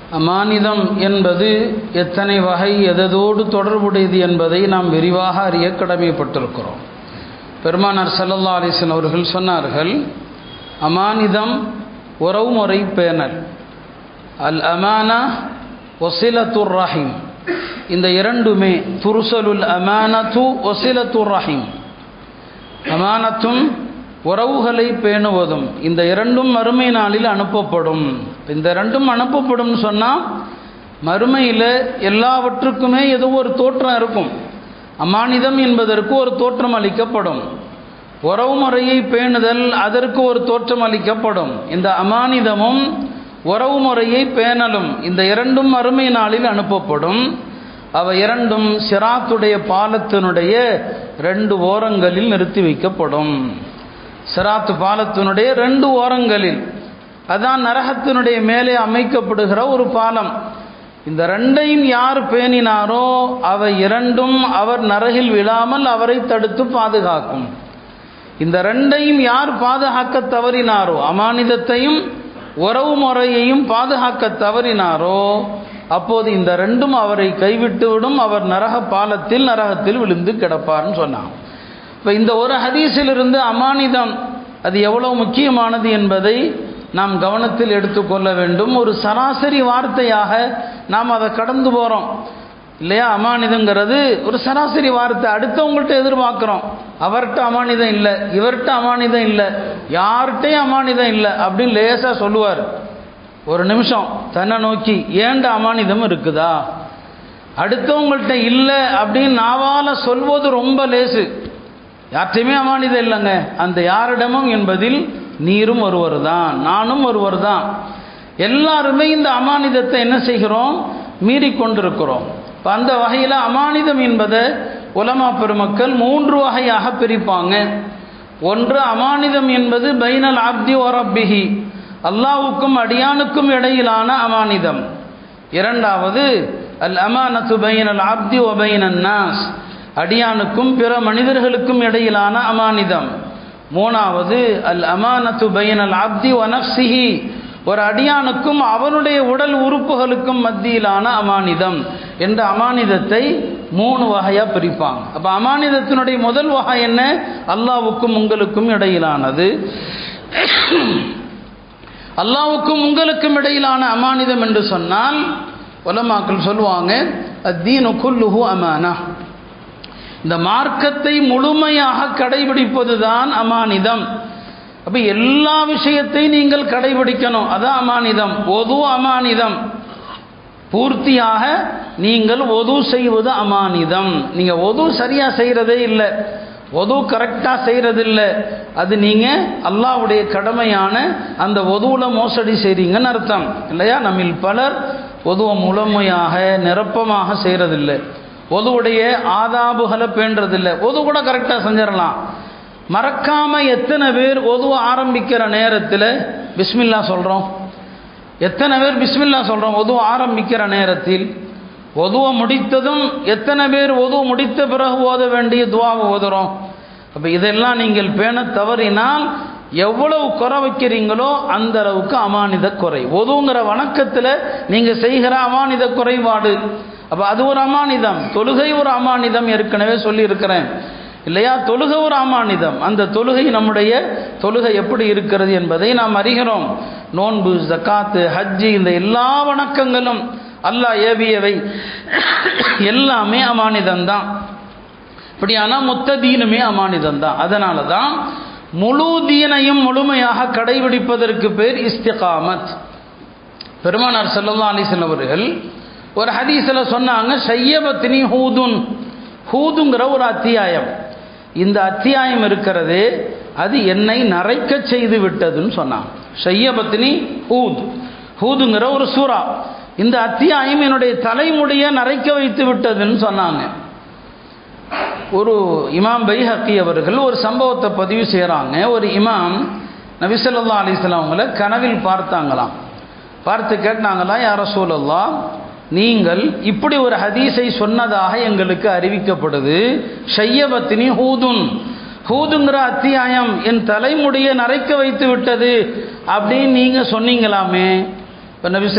அமானிதம் என்பது எத்தனை வகை எதோடு தொடர்புடையது என்பதை நாம் விரிவாக அறிய கடமைப்பட்டிருக்கிறோம் பெருமானார் சல்லல்லா அலிஸ்லாம் அவர்கள் சொன்னார்கள் அமானிதம் உறவுமுறை பேணல் அல் அமானா ஒசிலத்துர் ரஹீம் இந்த இரண்டுமே துருசலுல் அமானத்து ஒசிலத்துர் ரஹீம் அமானத்தும் உறவுகளை பேணுவதும் இந்த இரண்டும் மறுமை நாளில் அனுப்பப்படும் இந்த ரெண்டும் அனுப்பப்படும் சொன்னால் மறுமையில் எல்லாவற்றுக்குமே ஏதோ ஒரு தோற்றம் இருக்கும் அமானிதம் என்பதற்கு ஒரு தோற்றம் அளிக்கப்படும் உறவு முறையை பேணுதல் அதற்கு ஒரு தோற்றம் அளிக்கப்படும் இந்த அமானிதமும் உறவு முறையை பேணலும் இந்த இரண்டும் மறுமை நாளில் அனுப்பப்படும் அவை இரண்டும் சிராத்துடைய பாலத்தினுடைய ரெண்டு ஓரங்களில் நிறுத்தி வைக்கப்படும் சிராத்து பாலத்தினுடைய ரெண்டு ஓரங்களில் அதான் நரகத்தினுடைய மேலே அமைக்கப்படுகிற ஒரு பாலம் இந்த ரெண்டையும் யார் பேணினாரோ அவை இரண்டும் அவர் நரகில் விழாமல் அவரை தடுத்து பாதுகாக்கும் இந்த ரெண்டையும் யார் பாதுகாக்க தவறினாரோ அமானிதத்தையும் உறவு முறையையும் பாதுகாக்க தவறினாரோ அப்போது இந்த ரெண்டும் அவரை கைவிட்டுவிடும் அவர் நரக பாலத்தில் நரகத்தில் விழுந்து கிடப்பார்னு சொன்னான் இப்போ இந்த ஒரு ஹதீஸிலிருந்து அமானிதம் அது எவ்வளோ முக்கியமானது என்பதை நாம் கவனத்தில் எடுத்துக்கொள்ள வேண்டும் ஒரு சராசரி வார்த்தையாக நாம் அதை கடந்து போகிறோம் இல்லையா அமானிதங்கிறது ஒரு சராசரி வார்த்தை அடுத்தவங்கள்ட்ட எதிர்பார்க்குறோம் அவர்கிட்ட அமானிதம் இல்லை இவர்கிட்ட அமானிதம் இல்லை யார்கிட்டையும் அமானிதம் இல்லை அப்படின்னு லேசாக சொல்லுவார் ஒரு நிமிஷம் தன்னை நோக்கி ஏண்ட அமானிதம் இருக்குதா அடுத்தவங்கள்ட்ட இல்லை அப்படின்னு நாவால் சொல்வது ரொம்ப லேசு யார்ட்டையுமே அமானிதம் இல்லைங்க அந்த யாரிடமும் என்பதில் நீரும் ஒருவர் தான் நானும் ஒருவர் தான் எல்லாருமே இந்த அமானிதத்தை என்ன செய்கிறோம் மீறி கொண்டிருக்கிறோம் இப்போ அந்த வகையில் அமானிதம் என்பதை உலமா பெருமக்கள் மூன்று வகையாக பிரிப்பாங்க ஒன்று அமானிதம் என்பது பைனல் ஆப்தி ஒரப்பிஹி அல்லாவுக்கும் அடியானுக்கும் இடையிலான அமானிதம் இரண்டாவது அல் அமானத்து பைனல் ஆப்தி ஒபைனன் நாஸ் அடியானுக்கும் பிற மனிதர்களுக்கும் இடையிலான அமானிதம் மூணாவது அல் அமானத்து பைனல் ஆப்தி ஒனப்சிஹி ஒரு அடியானுக்கும் அவனுடைய உடல் உறுப்புகளுக்கும் மத்தியிலான அமானிதம் என்ற அமானிதத்தை மூணு வகையாக பிரிப்பாங்க அப்போ அமானிதத்தினுடைய முதல் வகை என்ன அல்லாவுக்கும் உங்களுக்கும் இடையிலானது அல்லாவுக்கும் உங்களுக்கும் இடையிலான அமானிதம் என்று சொன்னால் உலமாக்கள் சொல்லுவாங்க அத்தீனு குல்லுஹு அமானா இந்த மார்க்கத்தை முழுமையாக கடைபிடிப்பது தான் அமானிதம் அப்போ எல்லா விஷயத்தையும் நீங்கள் கடைபிடிக்கணும் அதான் அமானிதம் ஒது அமானிதம் பூர்த்தியாக நீங்கள் ஒது செய்வது அமானிதம் நீங்கள் ஒது சரியாக செய்கிறதே இல்லை ஒது கரெக்டாக செய்கிறதில்ல அது நீங்கள் அல்லாவுடைய கடமையான அந்த ஒதுவில் மோசடி செய்கிறீங்கன்னு அர்த்தம் இல்லையா நம்மில் பலர் ஒதுவை முழுமையாக நிரப்பமாக செய்கிறதில்லை ஒதுவுடைய ஆதாபுகளை பேண்டுறதில்லை ஒது கூட கரெக்டாக செஞ்சிடலாம் மறக்காமல் எத்தனை பேர் ஒதுவ ஆரம்பிக்கிற நேரத்தில் பிஸ்மில்லா சொல்கிறோம் எத்தனை பேர் பிஸ்மில்லா சொல்கிறோம் ஒதுவ ஆரம்பிக்கிற நேரத்தில் ஒதுவ முடித்ததும் எத்தனை பேர் ஒதுவ முடித்த பிறகு ஓத வேண்டிய துவாவை ஓதுறோம் அப்போ இதெல்லாம் நீங்கள் பேண தவறினால் எவ்வளவு குறை வைக்கிறீங்களோ அந்த அளவுக்கு அமானித குறை ஒதுங்கிற வணக்கத்தில் நீங்கள் செய்கிற அமானித குறைபாடு அப்போ அது ஒரு அமானிதம் தொழுகை ஒரு அமானிதம் ஏற்கனவே சொல்லியிருக்கிறேன் இல்லையா தொழுகை ஒரு அமானிதம் அந்த தொழுகை நம்முடைய தொழுகை எப்படி இருக்கிறது என்பதை நாம் அறிகிறோம் நோன்பு ஜக்காத்து ஹஜ்ஜி இந்த எல்லா வணக்கங்களும் அல்லாஹ் ஏவியவை எல்லாமே அமானிதம் தான் இப்படியானா மொத்த தீனுமே அமானிதம் தான் அதனால தான் முழு தீனையும் முழுமையாக கடைபிடிப்பதற்கு பேர் இஸ்திகாமத் பெருமானார் சல்லா அலிசன் அவர்கள் ஒரு ஹதீஸில் சொன்னாங்க சையபத்தினி ஹூதுன் ஹூதுங்கிற ஒரு அத்தியாயம் இந்த அத்தியாயம் இருக்கிறது அது என்னை நரைக்க செய்து விட்டதுன்னு சொன்னாங்க ஷையபத்தினி ஹூத் ஹூதுங்கிற ஒரு சூறா இந்த அத்தியாயம் என்னுடைய தலைமுடிய நரைக்க வைத்து விட்டதுன்னு சொன்னாங்க ஒரு இமாம் பைஹக்கி அவர்கள் ஒரு சம்பவத்தை பதிவு செய்கிறாங்க ஒரு இமாம் நபிசல்லா அலிஸ்லாம் அவங்கள கனவில் பார்த்தாங்களாம் பார்த்து கேட்டாங்களாம் யார சூழல்லா நீங்கள் இப்படி ஒரு ஹதீஸை சொன்னதாக எங்களுக்கு அறிவிக்கப்படுது ஷையபத்தினி ஹூதுன் ஹூதுங்கிற அத்தியாயம் என் தலைமுடியை நரைக்க வைத்து விட்டது அப்படின்னு நீங்கள் சொன்னீங்களாமே இப்போ நபி